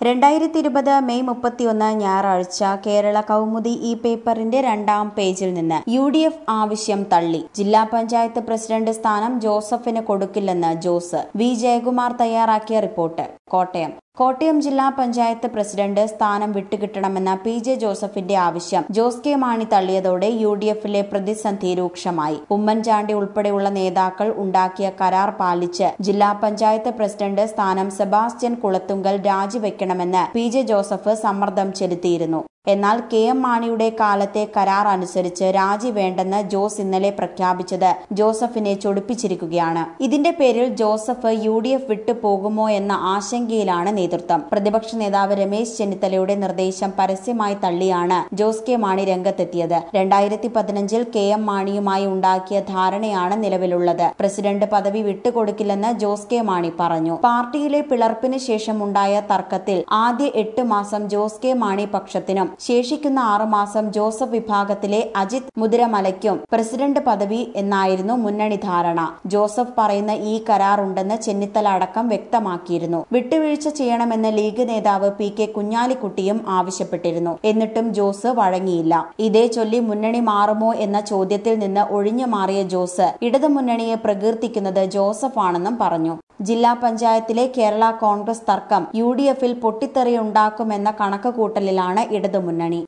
രണ്ടായിരത്തി ഇരുപത് മെയ് മുപ്പത്തിയൊന്ന് ഞായറാഴ്ച കേരള കൗമുദി ഈ പേപ്പറിന്റെ രണ്ടാം പേജിൽ നിന്ന് യു ഡി എഫ് ആവശ്യം തള്ളി ജില്ലാ പഞ്ചായത്ത് പ്രസിഡന്റ് സ്ഥാനം ജോസഫിന് കൊടുക്കില്ലെന്ന് ജോസ് വി ജയകുമാർ തയ്യാറാക്കിയ റിപ്പോർട്ട് കോട്ടയം കോട്ടയം ജില്ലാ പഞ്ചായത്ത് പ്രസിഡന്റ് സ്ഥാനം വിട്ടുകിട്ടണമെന്ന പി ജെ ജോസഫിന്റെ ആവശ്യം ജോസ് കെ മാണി തള്ളിയതോടെ യു ഡി എഫിലെ പ്രതിസന്ധി രൂക്ഷമായി ഉമ്മൻചാണ്ടി ഉൾപ്പെടെയുള്ള നേതാക്കൾ ഉണ്ടാക്കിയ കരാർ പാലിച്ച് ജില്ലാ പഞ്ചായത്ത് പ്രസിഡന്റ് സ്ഥാനം സെബാസ്റ്റ്യൻ കുളത്തുങ്കൽ രാജിവെക്കണമെന്ന് പി ജെ ജോസഫ് സമ്മർദ്ദം ചെലുത്തിയിരുന്നു എന്നാൽ കെ എം മാണിയുടെ കാലത്തെ കരാർ അനുസരിച്ച് രാജി വേണ്ടെന്ന് ജോസ് ഇന്നലെ പ്രഖ്യാപിച്ചത് ജോസഫിനെ ചൊടിപ്പിച്ചിരിക്കുകയാണ് ഇതിന്റെ പേരിൽ ജോസഫ് യു ഡി എഫ് വിട്ടു പോകുമോ എന്ന ആശങ്കയിലാണ് നേതൃത്വം പ്രതിപക്ഷ നേതാവ് രമേശ് ചെന്നിത്തലയുടെ നിർദ്ദേശം പരസ്യമായി തള്ളിയാണ് ജോസ് കെ മാണി രംഗത്തെത്തിയത് രണ്ടായിരത്തി പതിനഞ്ചിൽ കെ എം മാണിയുമായി ഉണ്ടാക്കിയ ധാരണയാണ് നിലവിലുള്ളത് പ്രസിഡന്റ് പദവി വിട്ടുകൊടുക്കില്ലെന്ന് ജോസ് കെ മാണി പറഞ്ഞു പാർട്ടിയിലെ പിളർപ്പിന് ശേഷമുണ്ടായ തർക്കത്തിൽ ആദ്യ എട്ട് മാസം ജോസ് കെ മാണി പക്ഷത്തിനും ശേഷിക്കുന്ന ആറുമാസം ജോസഫ് വിഭാഗത്തിലെ അജിത് മുതിരമലയ്ക്കും പ്രസിഡന്റ് പദവി എന്നായിരുന്നു മുന്നണി ധാരണ ജോസഫ് പറയുന്ന ഈ കരാർ ഉണ്ടെന്ന് ചെന്നിത്തല അടക്കം വ്യക്തമാക്കിയിരുന്നു വിട്ടുവീഴ്ച ചെയ്യണമെന്ന് ലീഗ് നേതാവ് പി കെ കുഞ്ഞാലിക്കുട്ടിയും ആവശ്യപ്പെട്ടിരുന്നു എന്നിട്ടും ജോസ് വഴങ്ങിയില്ല ഇതേ ചൊല്ലി മുന്നണി മാറുമോ എന്ന ചോദ്യത്തിൽ നിന്ന് ഒഴിഞ്ഞു മാറിയ ജോസ് ഇടതുമുന്നണിയെ പ്രകീർത്തിക്കുന്നത് ജോസഫാണെന്നും പറഞ്ഞു ജില്ലാ പഞ്ചായത്തിലെ കേരള കോൺഗ്രസ് തർക്കം യു ഡി എഫിൽ പൊട്ടിത്തെറിയുണ്ടാക്കുമെന്ന കണക്കുകൂട്ടലിലാണ് ഇടതുമുന്നണി